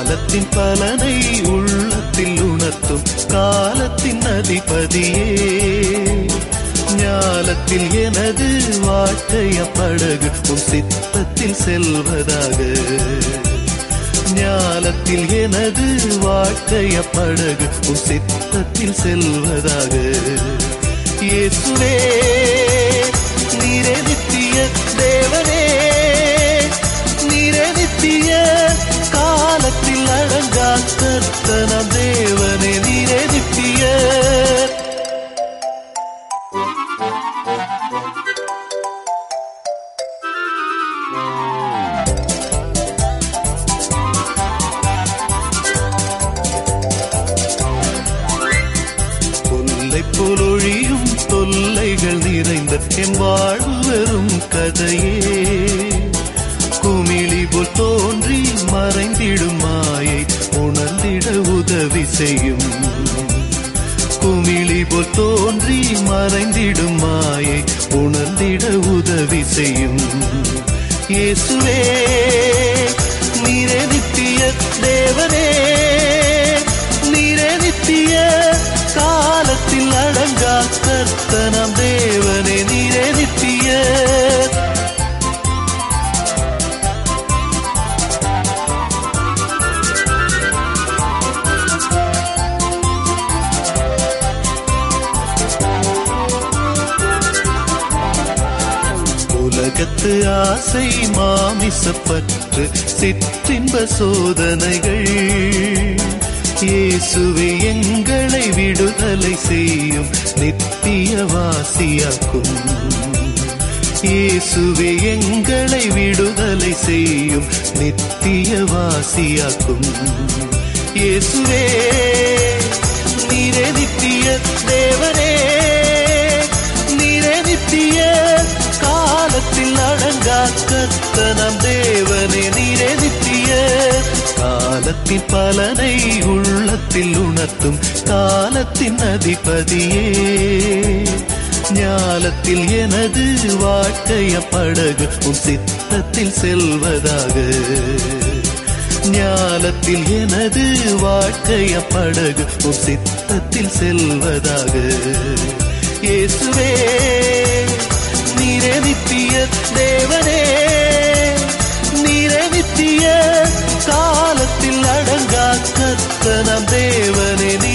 ஞாலத்தின் பலனை உள்ளத்தில் உணர்த்தும் காலத்தின் அதிபதியே ஞாலத்தில் எனது வாழ்க்கைய படகு உன் சித்தத்தில் செல்வதாக ஞாலத்தில் எனது வாழ்க்கைய படகு உன் சித்தத்தில் செல்வதாக இயேசுவே நீரே நித்திய தேவனே நீரே நித்திய காலத்தில் அடங்கா கர்த்தனம் தேவனே நீரே நித்திய தொல்லை பொலொழியும் தொல்லைகள் நிறைந்த என் வாழ்வு வெறும் கதையே குமிழி போல் தோன்றி மறைந்திடும் மாயை உணர்ந்திட உதவி செய்யும் குமிழி போல் தோன்றி மறைந்திடும் மாயை உணர்ந்திட உதவி செய்யும் இயேசுவே நீரே நித்திய தேவனே நீரே நித்திய காலத்தில் அடங்கா கர்த்தனம் தேவனே நீரே நித்திய உலகத்து ஆசை மாமிசப்பற்று சிற்றின்ப சோதனைகள் இயேசுவே எங்களை விடுதலை செய்யும் நித்திய வாசியாக்கும் இயேசுவே எங்களை விடுதலை செய்யும் நித்திய வாசியாக்கும் இயேசுவே நீரே நித்திய தேவனே நீரே நித்திய காலத்தில் அடங்கா கர்த்தனம் தேவனே நீரே நித்திய காலத்தின் பலனை உள்ளத்தில் உணர்த்தும் காலத்தின் அதிபதியே ஞாலத்தில் எனது வாழ்க்கைய படகு உன் சித்தத்தில் செல்வதாக ஞாலத்தில் எனது வாழ்க்கைய படகு உன் சித்தத்தில் செல்வதாக இயேசுவே நீரே நித்திய தேவனே நீரே நித்திய காலத்தில் அடங்கா கர்த்தனம் தேவனே